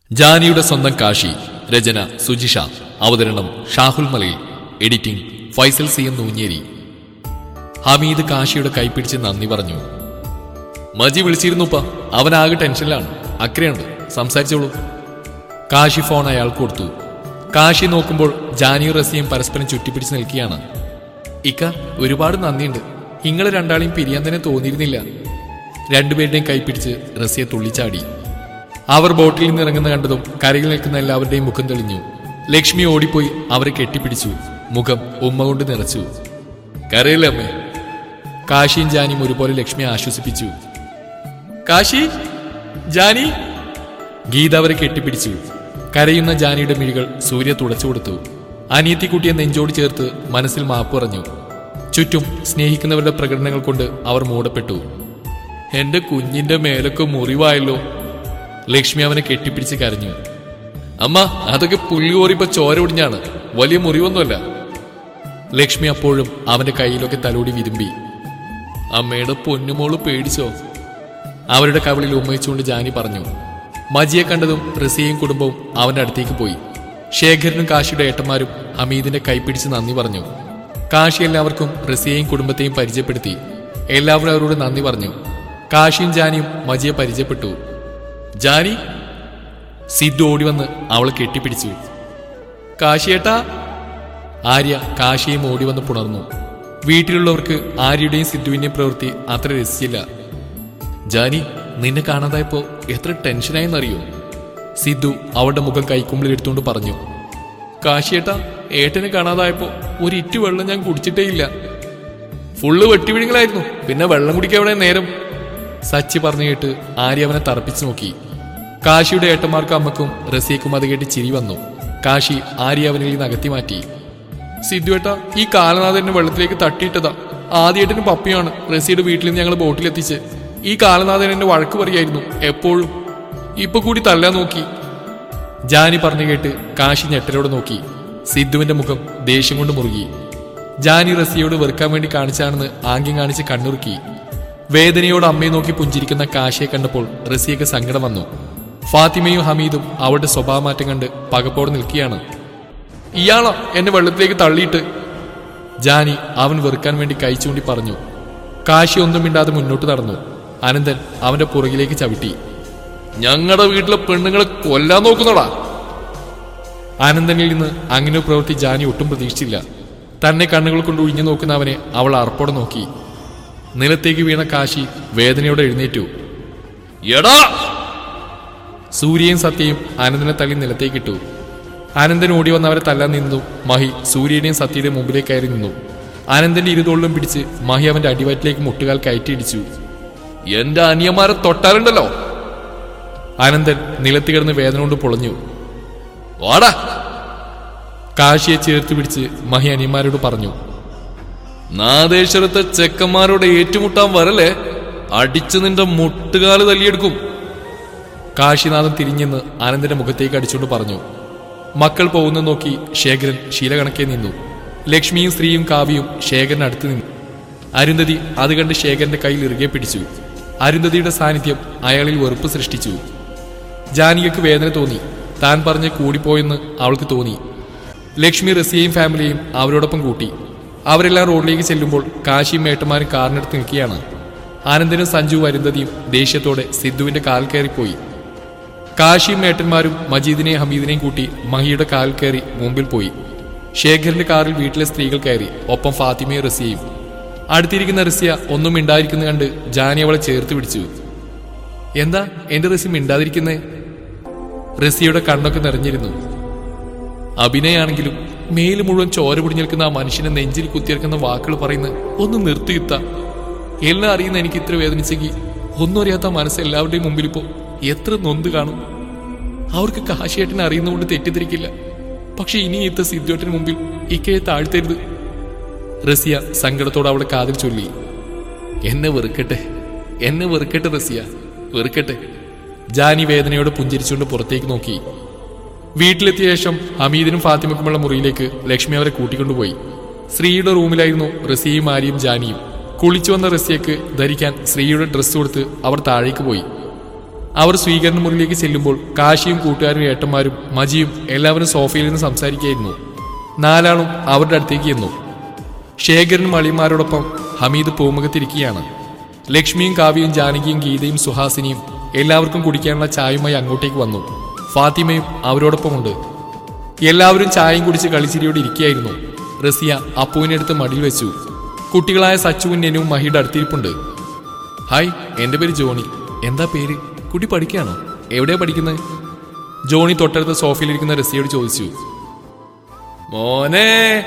ജാനിയുടെ സ്വന്തം കാശി രചന സുജിഷ അവതരണം Shahul Malayil editing Faisal C M Noonjeri Hameed കാശിയുടെ കൈപ്പിടിച്ച് നന്ദി പറഞ്ഞു മജി വിളിച്ചിരുന്നുപ്പ അവനാകെ ടെൻഷനിലാണ് അക്രയുണ്ട് സംസാരിച്ചോളൂ കാശി ഫോൺ അയാൾക്ക് കൊടുത്തു കാശി നോക്കുമ്പോൾ ജാനിയും റസിയും പരസ്പരം ചുറ്റിപ്പിടിച്ച് നിൽക്കുകയാണ് ഇക്ക ഒരുപാട് നന്ദിയുണ്ട് നിങ്ങൾ രണ്ടാളെയും പിരിയാൻ തന്നെ തോന്നിയിരുന്നില്ല രണ്ടുപേരുടെയും കൈപ്പിടിച്ച് റസിയെ തുള്ളിച്ചാടി അവർ ബോട്ടിൽ നിന്ന് ഇറങ്ങുന്ന കണ്ടതും കരയിൽ നിൽക്കുന്ന എല്ലാവരുടെയും മുഖം തെളിഞ്ഞു ലക്ഷ്മി ഓടിപ്പോയി അവരെ കെട്ടിപ്പിടിച്ചു മുഖം ഉമ്മ കൊണ്ട് നിറച്ചു കരയില്ലേ അമ്മേ കാശിയും ജാനിയും ഒരുപോലെ ലക്ഷ്മിയെ ആശ്വസിപ്പിച്ചു കാശി ജാനി ഗീത അവരെ കെട്ടിപ്പിടിച്ചു കരയുന്ന ജാനിയുടെ മിഴികൾ സൂര്യ തുടച്ചു കൊടുത്തു അനിയത്തിക്കുട്ടിയെ നെഞ്ചോട് ചേർത്ത് മനസ്സിൽ മാപ്പ് പറഞ്ഞു ചുറ്റും സ്നേഹിക്കുന്നവരുടെ പ്രകടനങ്ങൾ കൊണ്ട് അവർ മൂടപ്പെട്ടു എന്റെ കുഞ്ഞിന്റെ മേലൊക്കെ മുറിവായല്ലോ ലക്ഷ്മി അവനെ കെട്ടിപ്പിടിച്ച് കരഞ്ഞു അമ്മ അതൊക്കെ പുല്ലി കോറിയപ്പോ ചോര ഒടിഞ്ഞാണ് വലിയ മുറിവൊന്നുമല്ല ലക്ഷ്മി അപ്പോഴും അവന്റെ കയ്യിലൊക്കെ തലോടി വിരുമ്പി അമ്മയുടെ പൊന്നുമോള് പേടിച്ചോ അവരുടെ കവിളിൽ ഉമ്മയിച്ചുകൊണ്ട് ജാനി പറഞ്ഞു മജിയെ കണ്ടതും റസിയയും കുടുംബവും അവന്റെ അടുത്തേക്ക് പോയി ശേഖരനും കാശിയുടെ ഏട്ടന്മാരും ഹമീദിന്റെ കൈപ്പിടിച്ച് നന്ദി പറഞ്ഞു കാശി എല്ലാവർക്കും റസിയയും കുടുംബത്തെയും പരിചയപ്പെടുത്തി എല്ലാവരും അവരോട് നന്ദി പറഞ്ഞു കാശിയും ജാനിയും മജിയെ പരിചയപ്പെട്ടു ജാനി സിദ്ധു ഓടി വന്ന് അവളെ കെട്ടിപ്പിടിച്ചു കാശിയേട്ടാ ആര്യ കാശിയും ഓടി വന്ന് പുണർന്നു വീട്ടിലുള്ളവർക്ക് ആര്യയുടെയും സിദ്ധുവിന്റെയും പ്രവൃത്തി അത്ര രസിച്ചില്ല ജാനി നിന്നെ കാണാതായപ്പോ എത്ര ടെൻഷനായെന്നറിയോ സിദ്ധു അവളുടെ മുഖം കൈക്കുമ്പിളിൽ എടുത്തുകൊണ്ട് പറഞ്ഞു കാശിയേട്ടാ ഏട്ടനെ കാണാതായപ്പോ ഒരു ഇറ്റു വെള്ളം ഞാൻ കുടിച്ചിട്ടേ ഇല്ല ഫുള്ള് വെട്ടിവിഴുങ്ങളായിരുന്നു പിന്നെ വെള്ളം കുടിക്കാൻ എവിടെ നേരം സച്ചി പറഞ്ഞു കേട്ട് ആര്യ അവനെ തറപ്പിച്ചു നോക്കി കാശിയുടെ ഏട്ടന്മാർക്കും അമ്മക്കും റസിയക്കും അത് കേട്ട് ചിരി വന്നു കാശി ആര്യ അവനിൽ നിന്ന് അകത്തി മാറ്റി സിദ്ധുവേട്ട ഈ കാലനാഥനെ വെള്ളത്തിലേക്ക് തട്ടിയിട്ടതാ ആദ്യേട്ടനും പപ്പിയാണ് റസിയുടെ വീട്ടിൽ നിന്ന് ഞങ്ങൾ ബോട്ടിലെത്തിച്ച് ഈ കാലനാഥൻ എന്നെ വഴക്ക് പറയായിരുന്നു എപ്പോഴും ഇപ്പൊ കൂടി തല്ലാൻ നോക്കി ജാനി പറഞ്ഞു കേട്ട് കാശി ഞെട്ടലോടെ നോക്കി സിദ്ധുവിന്റെ മുഖം ദേഷ്യം കൊണ്ട് മുറുകി ജാനി റസിയോട് വെറുക്കാൻ വേണ്ടി കാണിച്ചാണെന്ന് ആംഗ്യം കാണിച്ച് കണ്ണുറുക്കി വേദനയോട് അമ്മയെ നോക്കി പുഞ്ചിരിക്കുന്ന കാശിയെ കണ്ടപ്പോൾ റസിയക്ക് സങ്കടം വന്നു ഫാത്തിമയും ഹമീദും അവളുടെ സ്വഭാവമാറ്റം കണ്ട് പകപ്പോടെ നിൽക്കുകയാണ് ഇയാളാ എന്നെ വെള്ളത്തിലേക്ക് തള്ളിയിട്ട് ജാനി അവൻ വെറുക്കാൻ വേണ്ടി കൈ ചൂണ്ടി പറഞ്ഞു കാശി ഒന്നും മിണ്ടാതെ മുന്നോട്ട് നടന്നു അനന്തൻ അവന്റെ പുറകിലേക്ക് ചവിട്ടി ഞങ്ങളുടെ വീട്ടിലെ പെണ്ണുങ്ങളെ കൊല്ലാൻ നോക്കുന്നോടാ ആനന്ദനിൽ നിന്ന് അങ്ങനെ ഒരു പ്രവൃത്തി ജാനി ഒട്ടും പ്രതീക്ഷിച്ചില്ല തന്നെ കണ്ണുകൾ കൊണ്ട് ഒഴിഞ്ഞു നോക്കുന്ന അവനെ അവൾ അർപ്പോടെ നോക്കി നിലത്തേക്ക് വീണ കാശി വേദനയോടെ എഴുന്നേറ്റു എടാ സൂര്യയും സത്യയും ആനന്ദനെ തള്ളി നിലത്തേക്കിട്ടു ആനന്ദൻ ഓടി വന്നവരെ തല്ലാൻ നിന്നു മഹി സൂര്യയുടെയും സത്യയുടെയും മുമ്പിലേക്ക് കയറി നിന്നു ആനന്ദന്റെ ഇരുതോളിലും പിടിച്ച് മഹി അവന്റെ അടിവയറ്റിലേക്ക് മുട്ടുകാൽ കയറ്റിയിടിച്ചു എന്റെ അനിയന്മാരെ തൊട്ടാലുണ്ടല്ലോ ആനന്ദൻ നിലത്ത് കിടന്ന് വേദന കൊണ്ട് പൊളഞ്ഞു വാടാ കാശിയെ ചേർത്ത് പിടിച്ച് മഹി അനിയന്മാരോട് പറഞ്ഞു നാദേശ്വരത്തെ ചെക്കന്മാരോട് ഏറ്റുമുട്ടാൻ വരല്ലേ അടിച്ചു നിന്റെ മുട്ടുകാല് തല്ലിയെടുക്കും കാശിനാഥൻ തിരിഞ്ഞെന്ന് ആനന്ദന്റെ മുഖത്തേക്ക് അടിച്ചുകൊണ്ട് പറഞ്ഞു മക്കൾ പോകുന്ന നോക്കി ശേഖരൻ ശീലകണക്കെ നിന്നു ലക്ഷ്മിയും സ്ത്രീയും കാവ്യയും ശേഖരൻ അടുത്ത് നിന്നു അരുന്ധതി അത് കണ്ട് ശേഖരന്റെ കയ്യിൽ ഇറുകെ പിടിച്ചു അരുന്ധതിയുടെ സാന്നിധ്യം അയാളിൽ വെറുപ്പ് സൃഷ്ടിച്ചു ജാനികക്ക് വേദന തോന്നി താൻ പറഞ്ഞ് കൂടിപ്പോയെന്ന് അവൾക്ക് തോന്നി ലക്ഷ്മി റസിയയും ഫാമിലിയും അവരോടൊപ്പം കൂട്ടി അവരെല്ലാം റോഡിലേക്ക് ചെല്ലുമ്പോൾ കാശിയും മേട്ടന്മാരും കാറിനടുത്ത് നിൽക്കുകയാണ് ആനന്ദനും സഞ്ജു അരുന്ധതിയും ദേഷ്യത്തോടെ സിദ്ധുവിന്റെ കാൽ കയറിപ്പോയി കാശിയും മേട്ടന്മാരും മജീദിനെയും ഹമീദിനെയും കൂട്ടി മഹിയുടെ കാൽ കയറി മുമ്പിൽ പോയി ശേഖറിന്റെ കാറിൽ വീട്ടിലെ സ്ത്രീകൾ കയറി ഒപ്പം ഫാത്തിമയും റസിയയും അടുത്തിരിക്കുന്ന റസിയ ഒന്നും മിണ്ടാതിരിക്കുന്ന കണ്ട് ജാനി അവളെ ചേർത്ത് പിടിച്ചു എന്താ എന്റെ റസി മിണ്ടാതിരിക്കുന്നേ റസിയുടെ കണ്ണൊക്കെ നിറഞ്ഞിരുന്നു അഭിനയാണെങ്കിലും മേല് മുഴുവൻ ചോര പൊടി നിൽക്കുന്ന ആ മനുഷ്യനെ നെഞ്ചിൽ കുത്തിയിറക്കുന്ന വാക്കുകൾ പറയുന്ന ഒന്ന് നിർത്തിയിത്ത എല്ലാം അറിയുന്ന എനിക്ക് ഇത്ര വേദനിച്ചെങ്കിൽ ഒന്നും അറിയാത്ത മനസ്സ് എല്ലാവരുടെയും മുമ്പിൽ ഇപ്പോ എത്ര നൊന്ത് കാണും അവർക്ക് കാശിയേട്ടനെ അറിയുന്നതുകൊണ്ട് തെറ്റിദ്ധരിക്കില്ല പക്ഷെ ഇനി ഇത്ത സിദ്ധുവേട്ടന് മുമ്പിൽ ഇക്കയെ താഴ്ത്തരുത് റസിയ സങ്കടത്തോടെ അവളെ കാതിൽ ചൊല്ലി എന്നെ വെറുക്കട്ടെ എന്നെ വെറുക്കട്ടെ റസിയ വെറുക്കട്ടെ ജാനി വേദനയോടെ പുഞ്ചിരിച്ചുകൊണ്ട് പുറത്തേക്ക് നോക്കി വീട്ടിലെത്തിയ ശേഷം ഹമീദിനും ഫാത്തിമക്കുമുള്ള മുറിയിലേക്ക് ലക്ഷ്മി അവരെ കൂട്ടിക്കൊണ്ടുപോയി ശ്രീയുടെ റൂമിലായിരുന്നു റസിയും ആര്യയും ജാനിയും കുളിച്ചു വന്ന റസിയക്ക് ധരിക്കാൻ ശ്രീയുടെ ഡ്രസ്സ് കൊടുത്ത് അവർ താഴേക്ക് പോയി അവർ സ്വീകരണ മുറിയിലേക്ക് ചെല്ലുമ്പോൾ കാശിയും കൂട്ടുകാരും ഏട്ടന്മാരും മജിയും എല്ലാവരും സോഫയിൽ നിന്ന് സംസാരിക്കുകയായിരുന്നു നാലാളും അവരുടെ അടുത്തേക്ക് ചെന്നു ശേഖരനും അളിയന്മാരോടൊപ്പം ഹമീദ് പൂമുഖത്തിരിക്കുകയാണ് ലക്ഷ്മിയും കാവ്യയും ജാനകിയും ഗീതയും സുഹാസിനിയും എല്ലാവർക്കും കുടിക്കാനുള്ള ചായയുമായി അങ്ങോട്ടേക്ക് വന്നു ഫാത്തിമയും അവരോടൊപ്പമുണ്ട് എല്ലാവരും ചായയും കുടിച്ച് കളിച്ചിരിയോടെ ഇരിക്കുകയായിരുന്നു റസിയ അപ്പുവിനെടുത്ത് മടിയിൽ വെച്ചു കുട്ടികളായ സച്ചുവും നെനും മഹിയുടെ അടുത്തിരിപ്പുണ്ട് ഹായ് എൻ്റെ പേര് ജോണി എന്താ പേര് കുട്ടി പഠിക്കുകയാണോ എവിടെയാ പഠിക്കുന്നത് ജോണി തൊട്ടടുത്ത സോഫയിലിരിക്കുന്ന റസിയോട് ചോദിച്ചു മോനെ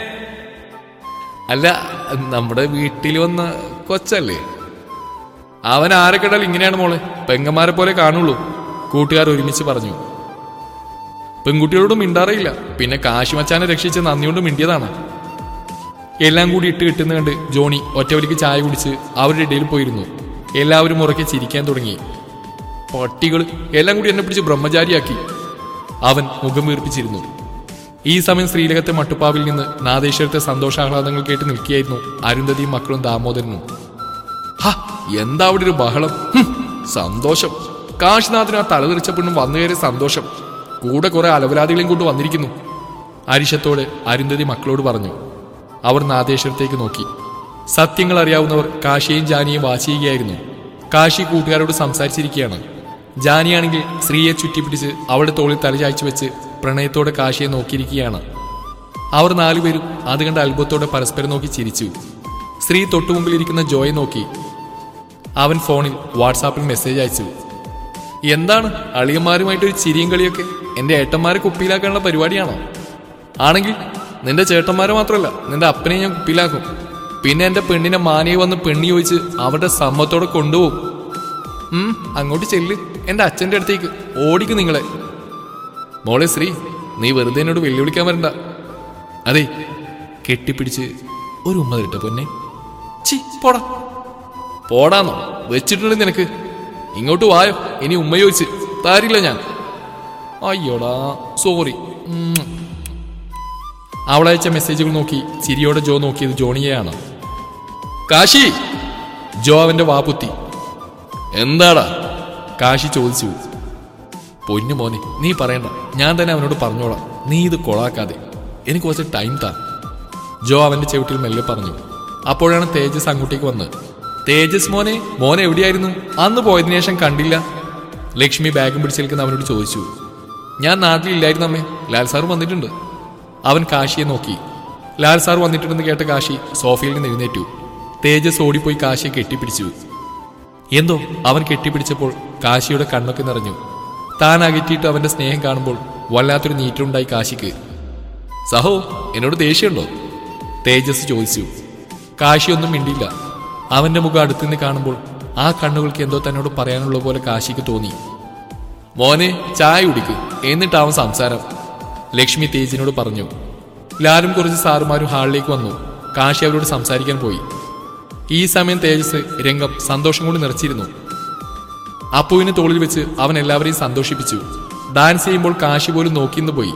അല്ല നമ്മുടെ വീട്ടിൽ വന്ന കൊച്ചല്ലേ അവൻ ആരെ കണ്ടാൽ ഇങ്ങനെയാണ് മോളെ പെങ്ങന്മാരെ പോലെ കാണുള്ളൂ കൂട്ടുകാർ ഒരുമിച്ച് പറഞ്ഞു പെൺകുട്ടികളോട് മിണ്ടാറിയില്ല പിന്നെ കാശിമച്ചാനെ രക്ഷിച്ച് നന്ദിയോണ്ട് മിണ്ടിയതാണ് എല്ലാം കൂടി ഇട്ട് കിട്ടുന്ന കണ്ട് ജോണി ഒറ്റവലിക്ക് ചായ കുടിച്ച് അവരുടെ ഇടയിൽ പോയിരുന്നു എല്ലാവരും ഉറക്കെ ചിരിക്കാൻ തുടങ്ങി പട്ടികൾ എല്ലാം കൂടി എന്നെ പിടിച്ച് ബ്രഹ്മചാരിയാക്കി അവൻ മുഖം വീർപ്പിച്ചിരുന്നു ഈ സമയം ശ്രീലകത്തെ മട്ടുപ്പാവിൽ നിന്ന് നാദേശ്വരത്തെ സന്തോഷാഹ്ലാദങ്ങൾ കേട്ട് നിൽക്കുകയായിരുന്നു അരുന്ധതിയും മക്കളും ദാമോദരനും ഹ എന്താ അവിടെ ഒരു ബഹളം ഹും, സന്തോഷം കാശിനാഥിന് ആ തലതെറിച്ച പെണ്ണും വന്നു കയറിയ സന്തോഷം കൂടെ കുറെ അലവലാദികളെയും കൊണ്ട് വന്നിരിക്കുന്നു അരിശത്തോടെ അരുന്ധതി മക്കളോട് പറഞ്ഞു അവർ നാദേശ്വരത്തേക്ക് നോക്കി സത്യങ്ങൾ അറിയാവുന്നവർ കാശിയെയും ജാനിയെയും വാശിയുകയായിരുന്നു കാശി കൂട്ടുകാരോട് സംസാരിച്ചിരിക്കുകയാണ് ജാനിയാണെങ്കിൽ സ്ത്രീയെ ചുറ്റിപ്പിടിച്ച് അവളുടെ തോളിൽ തലചായ്ച്ചു വെച്ച് പ്രണയത്തോടെ കാശിയെ നോക്കിയിരിക്കുകയാണ് അവർ നാലുപേരും അത് കണ്ട അത്ഭുതത്തോടെ പരസ്പരം നോക്കി ചിരിച്ചു സ്ത്രീ തൊട്ടുമുമ്പിലിരിക്കുന്ന ജോയെ നോക്കി അവൻ ഫോണിൽ വാട്സാപ്പിൽ മെസ്സേജ് അയച്ചു എന്താണ് അളിയന്മാരുമായിട്ടൊരു ചിരിയും കളിയൊക്കെ എന്റെ ഏട്ടന്മാരെ കുപ്പിയിലാക്കാനുള്ള പരിപാടിയാണോ ആണെങ്കിൽ നിന്റെ ചേട്ടന്മാരെ മാത്രമല്ല നിന്റെ അപ്പനെ ഞാൻ കുപ്പിയിലാക്കും പിന്നെ എന്റെ പെണ്ണിനെ മാനയെ വന്ന് പെണ്ണി ചോദിച്ച് അവരുടെ സമ്മത്തോടെ കൊണ്ടുപോകും ഉം അങ്ങോട്ട് ചെല്ല് എന്റെ അച്ഛന്റെ അടുത്തേക്ക് ഓടിക്കും നിങ്ങളെ മോളെ ശ്രീ നീ വെറുതെ എന്നോട് വെല്ലുവിളിക്കാൻ വരണ്ട അതെ കെട്ടിപ്പിടിച്ച് ഒരു ഉമ്മ തരട്ടെ പൊന്നെ ചി പോടാ പോടാന്നോ വെച്ചിട്ടുണ്ട് നിനക്ക് ഇങ്ങോട്ട് വായോ ഇനി ഉമ്മ ചോദിച്ച് താരില്ല ഞാൻ അയ്യോടാ സോറി ഉം. അവളയച്ച മെസ്സേജുകൾ നോക്കി ചിരിയോടെ ജോ നോക്കിയത് ജോണിയെയാണ് കാശി ജോ അവന്റെ വാപുത്തി എന്താടാ കാശി ചോദിച്ചു പൊന്നു മോനെ നീ പറയണ്ട ഞാൻ തന്നെ അവനോട് പറഞ്ഞോളാം നീ ഇത് കൊളാക്കാതെ എനിക്ക് കുറച്ച് ടൈം താ ജോ അവന്റെ ചെവിട്ടിൽ മെല്ലെ പറഞ്ഞു അപ്പോഴാണ് തേജസ് അങ്ങോട്ടേക്ക് വന്ന് തേജസ് മോനെ മോനെ എവിടെയായിരുന്നു അന്ന് പോയതിനു ശേഷം കണ്ടില്ല ലക്ഷ്മി ബാഗും പിടിച്ചേൽക്കുന്ന അവനോട് ചോദിച്ചു ഞാൻ നാട്ടിലില്ലായിരുന്നു അമ്മേ ലാൽ സാർ വന്നിട്ടുണ്ട് അവൻ കാശിയെ നോക്കി ലാൽ സാർ വന്നിട്ടുണ്ടെന്ന് കേട്ട കാശി സോഫയിൽ നിന്ന് എഴുന്നേറ്റു തേജസ് ഓടിപ്പോയി കാശിയെ കെട്ടിപ്പിടിച്ചു എന്തോ അവൻ കെട്ടിപ്പിടിച്ചപ്പോൾ കാശിയുടെ കണ്ണൊക്കെ നിറഞ്ഞു താൻ അകറ്റിയിട്ട് അവന്റെ സ്നേഹം കാണുമ്പോൾ വല്ലാത്തൊരു നീറ്റുണ്ടായി കാശിക്ക് സഹോ എന്നോട് ദേഷ്യമുണ്ടോ തേജസ് ചോദിച്ചു കാശി ഒന്നും മിണ്ടിയില്ല അവന്റെ മുഖം അടുത്തുനിന്ന് കാണുമ്പോൾ ആ കണ്ണുകൾക്ക് എന്തോ തന്നോട് പറയാനുള്ള പോലെ കാശിക്ക് തോന്നി മോനെ ചായ കുടിക്ക് എന്നിട്ടാവും സംസാരം ലക്ഷ്മി തേജിനോട് പറഞ്ഞു ലാലും കുറച്ച് സാറുമാരും ഹാളിലേക്ക് വന്നു കാശി അവരോട് സംസാരിക്കാൻ പോയി ഈ സമയം തേജസ് രംഗം സന്തോഷം കൊണ്ട് നിറച്ചിരുന്നു അപ്പുവിന് തോളിൽ വെച്ച് അവൻ എല്ലാവരെയും സന്തോഷിപ്പിച്ചു ഡാൻസ് ചെയ്യുമ്പോൾ കാശി പോലും നോക്കിന്ന് പോയി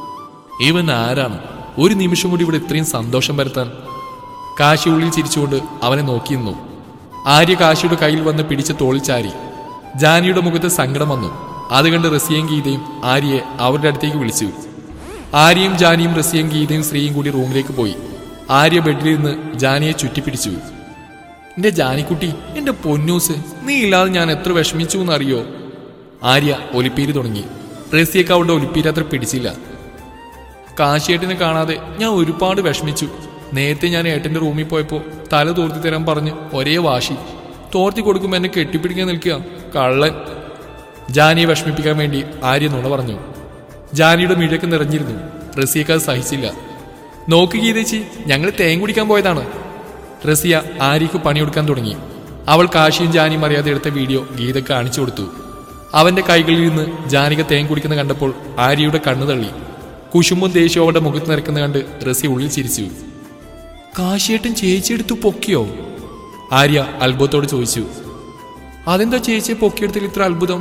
ഇവൻ ആരാണ് ഒരു നിമിഷം കൂടി ഇവിടെ ഇത്രയും സന്തോഷം വരുത്താൻ കാശി ഉള്ളിൽ ചിരിച്ചുകൊണ്ട് അവനെ നോക്കി നിന്നു ആര്യ കാശിയുടെ കയ്യിൽ വന്ന് പിടിച്ച് തോളിൽ ചാരി ജാനിയുടെ മുഖത്ത് സങ്കടം വന്നു അത് കണ്ട് റസിയയും ഗീതയും ആര്യയെ അവരുടെ അടുത്തേക്ക് വിളിച്ചു ആര്യയും ജാനിയും റസിയയും ഗീതയും ശ്രീയും കൂടി റൂമിലേക്ക് പോയി ആര്യ ബെഡിലിരുന്ന് ജാനിയെ ചുറ്റിപ്പിടിച്ചു എന്റെ ജാനിക്കുട്ടി എന്റെ പൊന്നൂസ് നീ ഇല്ലാതെ ഞാൻ എത്ര വിഷമിച്ചു എന്നറിയോ ആര്യ ഒലിപ്പീര് തുടങ്ങി റസിയൊക്കെ അവളുടെ ഒലിപ്പീര് അത്ര പിടിച്ചില്ല കാശിയേട്ടിനെ കാണാതെ ഞാൻ ഒരുപാട് വിഷമിച്ചു നേരത്തെ ഞാൻ ഏട്ടന്റെ റൂമിൽ പോയപ്പോ തല തോർത്തി തരാൻ പറഞ്ഞ് ഒരേ വാശി തോർത്തി കൊടുക്കുമ്പോൾ എന്നെ കെട്ടിപ്പിടിക്കാൻ നിൽക്കുക കള്ളൻ ജാനിയെ വിഷമിപ്പിക്കാൻ വേണ്ടി ആര്യ നുണ പറഞ്ഞു ജാനിയുടെ മിഴക്ക് നിറഞ്ഞിരുന്നു റസിയക്ക് അത് സഹിച്ചില്ല നോക്ക് ഗീതേച്ചി ഞങ്ങൾ തേൻ കുടിക്കാൻ പോയതാണ് റസിയ ആര്യക്ക് പണിയെടുക്കാൻ തുടങ്ങി അവൾ കാശിയും ജാനിയും അറിയാതെ എടുത്ത വീഡിയോ ഗീതക്ക് കാണിച്ചു കൊടുത്തു അവന്റെ കൈകളിൽ നിന്ന് ജാനിക തേൻ കുടിക്കുന്ന കണ്ടപ്പോൾ ആര്യയുടെ കണ്ണു തള്ളി കുശുമ്പും ദേഷ്യവും അവളുടെ മുഖത്ത് നിറക്കുന്ന കണ്ട് റസി ഉള്ളിൽ ചിരിച്ചു കാശിയേട്ടൻ ചേച്ചി എടുത്തു പൊക്കിയോ ആര്യ അത്ഭുതത്തോട് ചോദിച്ചു അതെന്താ ചേച്ചിയെ പൊക്കിയെടുത്തിൽ ഇത്ര അത്ഭുതം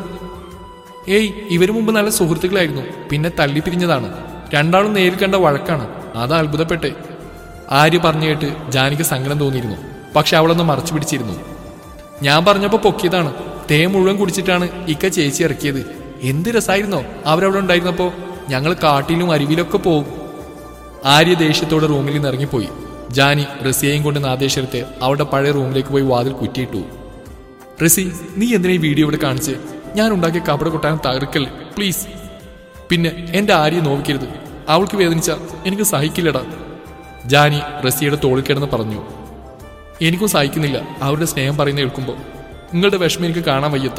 ഏയ് ഇവര് മുമ്പ് നല്ല സുഹൃത്തുക്കളായിരുന്നു പിന്നെ തല്ലിപ്പിരിഞ്ഞതാണ് രണ്ടാളും നേരിൽ കണ്ട വഴക്കാണ് അതാ അത്ഭുതപ്പെട്ടെ ആര്യ പറഞ്ഞു കേട്ട് ജാനിക്ക് സങ്കടം തോന്നിയിരുന്നു പക്ഷെ അവളൊന്ന് മറച്ചു പിടിച്ചിരുന്നു ഞാൻ പറഞ്ഞപ്പോ പൊക്കിയതാണ് തേ മുഴുവൻ കുടിച്ചിട്ടാണ് ഇക്ക ചേച്ചി ഇറക്കിയത് എന്ത് രസമായിരുന്നോ അവരവിടെ ഉണ്ടായിരുന്നപ്പോ ഞങ്ങൾ കാട്ടിലും അരുവിയിലൊക്കെ പോകും ആര്യ ദേഷ്യത്തോടെ റൂമിൽ നിന്ന് ഇറങ്ങിപ്പോയി ജാനി റസിയെയും കൊണ്ട് നാദേശ്വരത്തെ അവളുടെ പഴയ റൂമിലേക്ക് പോയി വാതിൽ കുറ്റിയിട്ടു റസി നീ എന്തിനാ ഈ വീഡിയോ ഇവിടെ കാണിച്ച് ഞാൻ ഉണ്ടാക്കിയ കപട കൊട്ടാൻ തകർക്കൽ പ്ലീസ് പിന്നെ എന്റെ ആര്യ നോവിക്കരുത് അവൾക്ക് വേദനിച്ച എനിക്ക് സഹിക്കില്ലടാ ജാനി റസിയുടെ തോളിൽ കിടന്ന് പറഞ്ഞു എനിക്കും സഹിക്കുന്നില്ല അവരുടെ സ്നേഹം പറയുന്ന കേൾക്കുമ്പോൾ നിങ്ങളുടെ വിഷമം എനിക്ക് കാണാൻ വയ്യത്ത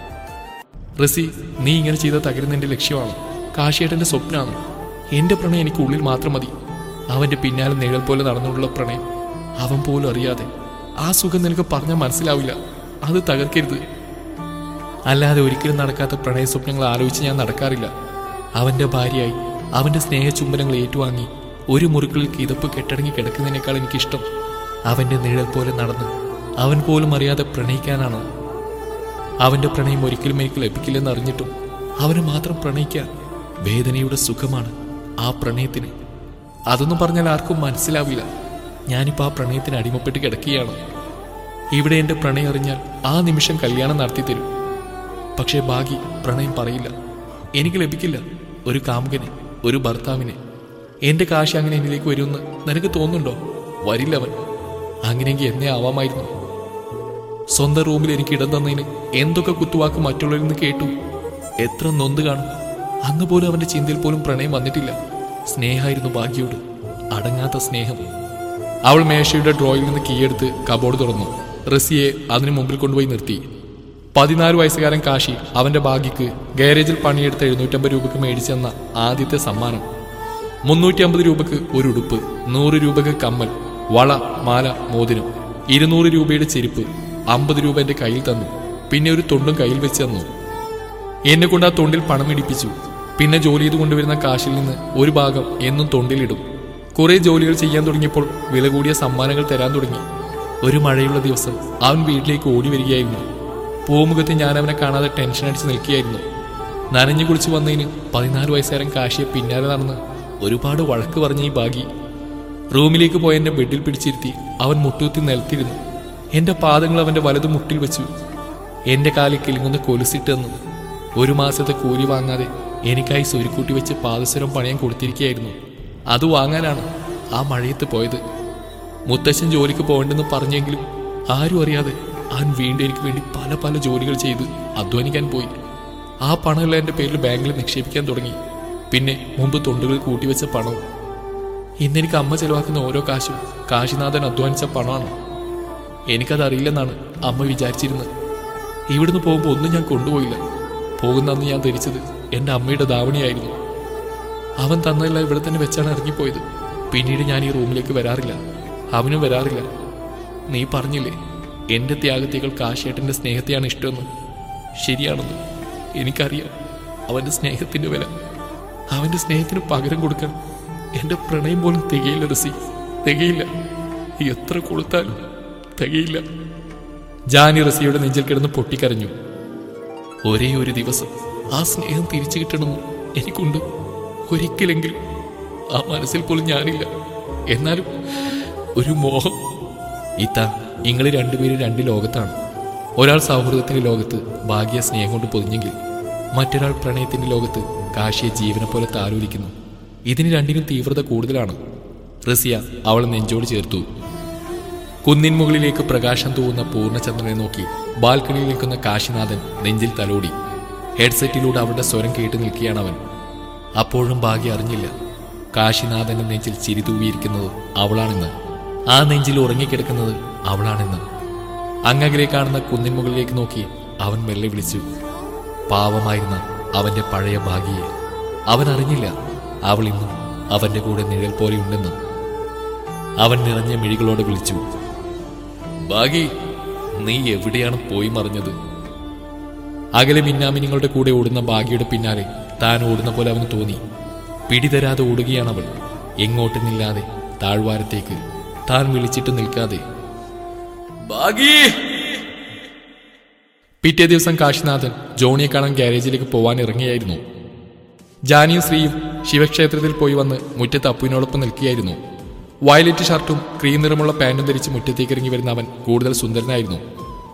റസി നീ ഇങ്ങനെ ചെയ്ത തകരുന്ന ലക്ഷ്യമാണ് കാശിയേട്ടന്റെ സ്വപ്നമാണ് എന്റെ പ്രണയം എനിക്ക് ഉള്ളിൽ മാത്രം മതി അവന്റെ പിന്നാലെ നിഴൽ പോലെ നടന്നുള്ള പ്രണയം അവൻ പോലും അറിയാതെ ആ സുഖം നിനക്ക് പറഞ്ഞാൽ മനസ്സിലാവില്ല അത് തകർക്കരുത് അല്ലാതെ ഒരിക്കലും നടക്കാത്ത പ്രണയ സ്വപ്നങ്ങൾ ആലോചിച്ച് ഞാൻ നടക്കാറില്ല അവന്റെ ഭാര്യയായി അവന്റെ സ്നേഹ ചുംബനങ്ങൾ ഏറ്റുവാങ്ങി ഒരു മുറികളിൽ കിതപ്പ് കെട്ടടങ്ങി കിടക്കുന്നതിനേക്കാൾ എനിക്കിഷ്ടം അവന്റെ നിഴൽ പോലെ നടന്ന് അവൻ പോലും അറിയാതെ പ്രണയിക്കാനാണ് അവന്റെ പ്രണയം ഒരിക്കലും എനിക്ക് ലഭിക്കില്ലെന്ന് അറിഞ്ഞിട്ടും അവനെ മാത്രം പ്രണയിക്കാൻ വേദനയുടെ സുഖമാണ് ആ പ്രണയത്തിന് അതൊന്നും പറഞ്ഞാൽ ആർക്കും മനസ്സിലാവില്ല ഞാനിപ്പോൾ ആ പ്രണയത്തിന് അടിമപ്പെട്ട് കിടക്കുകയാണ് ഇവിടെ എൻ്റെ പ്രണയം അറിഞ്ഞാൽ ആ നിമിഷം കല്യാണം നടത്തി തരും പക്ഷേ ഭാഗ്യ പ്രണയം പറയില്ല എനിക്ക് ലഭിക്കില്ല ഒരു കാമുകനെ ഒരു ഭർത്താവിനെ എന്റെ കാശ് അങ്ങനെ എന്നിലേക്ക് വരുമെന്ന് നിനക്ക് തോന്നുന്നുണ്ടോ വരില്ല അവൻ അങ്ങനെയെങ്കിൽ എന്നെ ആവാമായിരുന്നു സ്വന്തം റൂമിൽ എനിക്ക് ഇടം തന്നതിന് എന്തൊക്കെ കുത്തുവാക്ക് മറ്റുള്ളവരിൽ നിന്ന് കേട്ടു എത്ര നൊന്ത് കാണും അന്ന് പോലും അവന്റെ ചിന്തയിൽ പോലും പ്രണയം വന്നിട്ടില്ല സ്നേഹമായിരുന്നു ഭാഗ്യയോട് അടങ്ങാത്ത സ്നേഹം അവൾ മേശയുടെ ഡ്രോയിൽ നിന്ന് കീയെടുത്ത് കബോർഡ് തുറന്നു റസിയെ അതിനു മുമ്പിൽ കൊണ്ടുപോയി നിർത്തി പതിനാല് വയസ്സുകാരൻ കാശി അവന്റെ ഭാഗ്യക്ക് ഗാരേജിൽ പണിയെടുത്ത് എഴുന്നൂറ്റമ്പത് രൂപയ്ക്ക് മേടിച്ചെന്ന ആദ്യത്തെ സമ്മാനം മുന്നൂറ്റി അമ്പത് രൂപക്ക് ഒരു ഉടുപ്പ് നൂറ് രൂപക്ക് കമ്മൽ വള മാല മോതിരം ഇരുന്നൂറ് രൂപയുടെ ചെരുപ്പ് അമ്പത് രൂപ എന്റെ കയ്യിൽ തന്നു പിന്നെ ഒരു തൊണ്ടും കയ്യിൽ വെച്ച് തന്നു എന്നെ കൊണ്ട് ആ തൊണ്ടിൽ പണം ഇടിപ്പിച്ചു പിന്നെ ജോലി ചെയ്ത് കൊണ്ടുവരുന്ന കാശിൽ നിന്ന് ഒരു ഭാഗം എന്നും തൊണ്ടിലിടും കുറെ ജോലികൾ ചെയ്യാൻ തുടങ്ങിയപ്പോൾ വില കൂടിയ സമ്മാനങ്ങൾ തരാൻ തുടങ്ങി ഒരു മഴയുള്ള ദിവസം അവൻ വീട്ടിലേക്ക് ഓടി വരികയായിരുന്നു പൂമുഖത്ത് ഞാൻ അവനെ കാണാതെ ടെൻഷൻ അടിച്ച് നിൽക്കുകയായിരുന്നു നനഞ്ഞു കുളിച്ച് വന്നതിന് പതിനാല് വയസ്സുകാരൻ കാശിയെ പിന്നാലെ നടന്ന് ഒരുപാട് വഴക്ക് പറഞ്ഞ ഈ ഭാഗി റൂമിലേക്ക് പോയ എന്നെ ബെഡിൽ പിടിച്ചിരുത്തി അവൻ മുട്ടുകുത്തി നിലത്തിരുന്നു എന്റെ പാദങ്ങൾ അവന്റെ വലതു മുട്ടിൽ വെച്ചു എന്റെ കാലിൽ കിലുങ്ങുന്ന കൊലുസിട്ട് തന്നു ഒരു മാസത്തെ കൂലി വാങ്ങാതെ എനിക്കായി സ്വരുക്കൂട്ടി വെച്ച് പാദസരം പണിയാൻ കൊടുത്തിരിക്കുകയായിരുന്നു അത് വാങ്ങാനാണ് ആ മഴയത്ത് പോയത് മുത്തശ്ശൻ ജോലിക്ക് പോകണ്ടെന്ന് പറഞ്ഞെങ്കിലും ആരും അറിയാതെ അവൻ വീണ്ടും എനിക്ക് വേണ്ടി പല പല ജോലികൾ ചെയ്ത് അധ്വാനിക്കാൻ പോയി ആ പണമെല്ലാം എൻ്റെ പേരിൽ ബാങ്കിൽ നിക്ഷേപിക്കാൻ തുടങ്ങി പിന്നെ മുമ്പ് തൊണ്ടുകൾ കൂട്ടിവെച്ച പണവും ഇന്നെനിക്ക് അമ്മ ചെലവാക്കുന്ന ഓരോ കാശും കാശിനാഥൻ അധ്വാനിച്ച പണമാണ് എനിക്കതറിയില്ലെന്നാണ് അമ്മ വിചാരിച്ചിരുന്നത് ഇവിടുന്ന് പോകുമ്പോൾ ഒന്നും ഞാൻ കൊണ്ടുപോയില്ല പോകുന്ന അന്ന് ഞാൻ ധരിച്ചത് എൻ്റെ അമ്മയുടെ ധാവണിയായിരുന്നു അവൻ തന്നതെല്ലാം ഇവിടെ തന്നെ വെച്ചാണ് ഇറങ്ങിപ്പോയത് പിന്നീട് ഞാൻ ഈ റൂമിലേക്ക് വരാറില്ല അവനും വരാറില്ല നീ പറഞ്ഞില്ലേ എന്റെ ത്യാഗത്തേക്കാൾ കാശേട്ടന്റെ സ്നേഹത്തെയാണ് ഇഷ്ടമെന്ന് ശരിയാണെന്ന് എനിക്കറിയാം അവന്റെ സ്നേഹത്തിന്റെ വില അവന്റെ സ്നേഹത്തിന് പകരം കൊടുക്കാൻ എന്റെ പ്രണയം പോലും തികയില്ല റസി തികയില്ല എത്ര കൊളുത്താലും തികയില്ല ജാനി റസിയുടെ നെഞ്ചിൽ കിടന്ന് പൊട്ടിക്കരഞ്ഞു ഒരേ ഒരു ദിവസം ആ സ്നേഹം തിരിച്ചു കിട്ടണമെന്ന് എനിക്കുണ്ട് ഒരിക്കലെങ്കിലും ആ മനസ്സിൽ പോലും ഞാനില്ല എന്നാലും ഒരു മോഹം ഇത്ത നിങ്ങൾ രണ്ടുപേരും രണ്ട് ലോകത്താണ് ഒരാൾ സൗഹൃദത്തിന്റെ ലോകത്ത് ഭാഗ്യ സ്നേഹം കൊണ്ട് പൊതിഞ്ഞെങ്കിൽ മറ്റൊരാൾ പ്രണയത്തിന്റെ ലോകത്ത് കാശിയെ ജീവനെ പോലെ താലോലിക്കുന്നു ഇതിന് രണ്ടിനും തീവ്രത കൂടുതലാണ് റസിയ അവൾ നെഞ്ചോട് ചേർത്തു കുന്നിൻ മുകളിലേക്ക് പ്രകാശം തൂവുന്ന പൂർണ്ണചന്ദ്രനെ നോക്കി ബാൽക്കണിയിൽ നിൽക്കുന്ന കാശിനാഥൻ നെഞ്ചിൽ തലോടി ഹെഡ്സെറ്റിലൂടെ അവളുടെ സ്വരം കേട്ടു നിൽക്കുകയാണ് അവൻ അപ്പോഴും ഭാഗ്യ അറിഞ്ഞില്ല കാശിനാഥന്റെ നെഞ്ചിൽ ചിരി തൂവിയിരിക്കുന്നത് അവളാണെന്ന് ആ നെഞ്ചിൽ ഉറങ്ങിക്കിടക്കുന്നത് അവളാണെന്ന് അങ്ങകലെ കാണുന്ന കുന്നിൻ മുകളിലേക്ക് നോക്കി അവൻ മെല്ലെ വിളിച്ചു പാവമായിരുന്ന അവന്റെ പഴയ ഭാഗ്യയെ അവൻ അറിഞ്ഞില്ല അവൾ ഇന്നും അവന്റെ കൂടെ നിഴൽ പോലെയുണ്ടെന്ന് അവൻ നിറഞ്ഞ മിഴികളോടെ വിളിച്ചു ഭാഗി നീ എവിടെയാണ് പോയി മറിഞ്ഞത് അകലെ മിന്നാമിനിങ്ങളുടെ കൂടെ ഓടുന്ന ഭാഗ്യയുടെ പിന്നാലെ താൻ ഓടുന്ന പോലെ അവന് തോന്നി പിടിതരാതെ ഓടുകയാണവൾ എങ്ങോട്ടെന്നില്ലാതെ താഴ്വാരത്തേക്ക് താൻ വിളിച്ചിട്ട് നിൽക്കാതെ ഭാഗി പിറ്റേ ദിവസം കാശിനാഥൻ ജോണിയെ കാണാൻ ഗ്യാരേജിലേക്ക് പോവാൻ ഇറങ്ങിയായിരുന്നു ജാനിയും ശ്രീയും ശിവക്ഷേത്രത്തിൽ പോയി വന്ന് മുറ്റത്ത് അപ്പുവിനോടൊപ്പം നിൽക്കുകയായിരുന്നു വയലറ്റ് ഷർട്ടും ക്രീം നിറമുള്ള പാന്റും ധരിച്ച് മുറ്റത്തേക്ക് ഇറങ്ങി വരുന്ന അവൻ കൂടുതൽ സുന്ദരനായിരുന്നു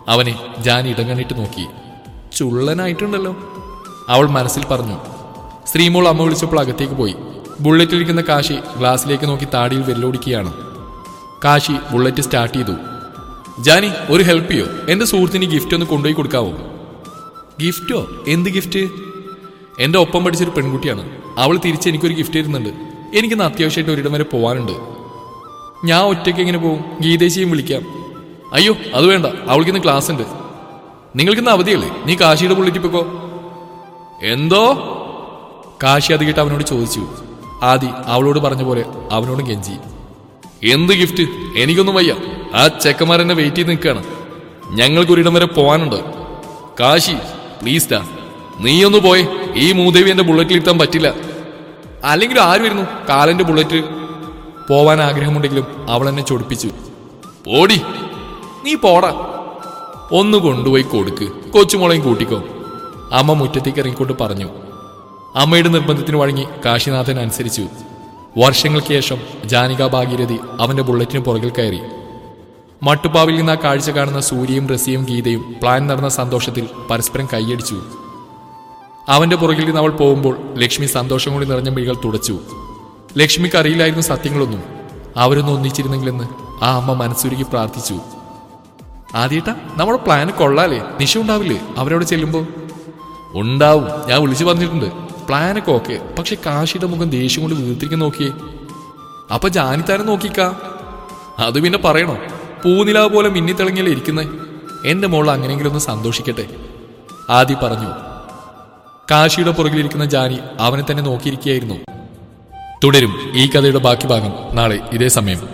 അവനെ ജാനി ഇടങ്ങണിട്ട് നോക്കി ചുള്ളനായിട്ടുണ്ടല്ലോ അവൾ മനസ്സിൽ പറഞ്ഞു ശ്രീമോൾ അമ്മ വിളിച്ചപ്പോൾ അകത്തേക്ക് പോയി ബുള്ളറ്റിലിരിക്കുന്ന കാശി ഗ്ലാസ്സിലേക്ക് നോക്കി താടിയിൽ വെല്ലോടിക്കുകയാണ് കാശി ബുള്ളറ്റ് സ്റ്റാർട്ട് ചെയ്തു ജാനി ഒരു ഹെൽപ്പ് ചെയ്യോ എന്റെ സുഹൃത്തിന് ഗിഫ്റ്റ് ഒന്ന് കൊണ്ടുപോയി കൊടുക്കാവോ ഗിഫ്റ്റോ എന്ത് ഗിഫ്റ്റ് എന്റെ ഒപ്പം പഠിച്ചൊരു പെൺകുട്ടിയാണ് അവൾ തിരിച്ച് എനിക്കൊരു ഗിഫ്റ്റ് തരുന്നുണ്ട് എനിക്കിന്ന് അത്യാവശ്യമായിട്ട് ഒരിടം വരെ പോകാനുണ്ട് ഞാൻ ഒറ്റയ്ക്ക് എങ്ങനെ പോകും ഗീതേശിയും വിളിക്കാം അയ്യോ അത് വേണ്ട അവൾക്കിന്ന് ക്ലാസ് ഉണ്ട് നിങ്ങൾക്കിന്ന് അവധിയല്ലേ നീ കാശിയുടെ ബുള്ളറ്റ് പൊക്കോ എന്തോ കാശി അത് കേട്ട് അവനോട് ചോദിച്ചു ആദി അവളോട് പറഞ്ഞ പോലെ അവനോടും കെഞ്ചി എന്ത് ഗിഫ്റ്റ് എനിക്കൊന്നും വയ്യ ആ ചെക്കന്മാരെന്നെ വെയിറ്റ് ചെയ്ത് നിൽക്കുകയാണ് ഞങ്ങൾക്കൊരിടം വരെ പോകാനുണ്ട് കാശി പ്ലീസ് ഡാ നീ ഒന്ന് പോയെ ഈ മൂദേവി എന്റെ ബുള്ളറ്റിൽ ഇരുത്താൻ പറ്റില്ല അല്ലെങ്കിൽ ആര് വരുന്നു കാലന്റെ ബുള്ളറ്റ് പോവാൻ ആഗ്രഹമുണ്ടെങ്കിലും അവൾ എന്നെ ചൊടിപ്പിച്ചു പോടി നീ പോടാ ഒന്ന് കൊണ്ടുപോയി കൊടുക്ക് കൊച്ചുമോളെയും കൂട്ടിക്കോ അമ്മ മുറ്റത്തേക്ക് ഇറങ്ങിക്കൊണ്ട് പറഞ്ഞു അമ്മയുടെ നിർബന്ധത്തിന് വഴങ്ങി കാശിനാഥൻ അനുസരിച്ചു വർഷങ്ങൾക്ക് ശേഷം ജാനിക ഭാഗീരഥി അവന്റെ ബുള്ളറ്റിന് പുറകിൽ കയറി മട്ടുപ്പാവിൽ നിന്ന് ആ കാഴ്ച കാണുന്ന സൂര്യയും റസിയും ഗീതയും പ്ലാൻ നടന്ന സന്തോഷത്തിൽ പരസ്പരം കൈയടിച്ചു അവന്റെ പുറകിൽ നിന്ന് അവൾ പോകുമ്പോൾ ലക്ഷ്മി സന്തോഷം കൊണ്ട് നിറഞ്ഞ മിഴികൾ തുടച്ചു ലക്ഷ്മിക്ക് അറിയില്ലായിരുന്നു സത്യങ്ങളൊന്നും അവരൊന്നും ഒന്നിച്ചിരുന്നെങ്കിലെന്ന് ആ അമ്മ മനസ്സുരുകി പ്രാർത്ഥിച്ചു ആദ്യേട്ടാ നമ്മുടെ പ്ലാന് കൊള്ളാലേ നിശ ഉണ്ടാവില്ലേ അവരവിടെ ചെല്ലുമ്പോ ഉണ്ടാവും ഞാൻ വിളിച്ചു പറഞ്ഞിട്ടുണ്ട് പ്ലാനൊക്കെ ഓക്കെ പക്ഷെ കാശിയുടെ മുഖം ദേഷ്യം കൊണ്ട് വീർത്തിരിക്കാൻ നോക്കിയേ അപ്പൊ ജാനിത്താരം നോക്കിക്കാ അത് പിന്നെ പറയണോ പൂനിലാവ് പോലെ മിന്നിത്തിളങ്ങിയല്ലേ ഇരിക്കുന്നേ എന്റെ മോൾ അങ്ങനെയെങ്കിലും ഒന്ന് സന്തോഷിക്കട്ടെ ആദി പറഞ്ഞു കാശിയുടെ പുറകിലിരിക്കുന്ന ജാനി അവനെ തന്നെ നോക്കിയിരിക്കുകയായിരുന്നു തുടരും ഈ കഥയുടെ ബാക്കി ഭാഗം നാളെ ഇതേ സമയം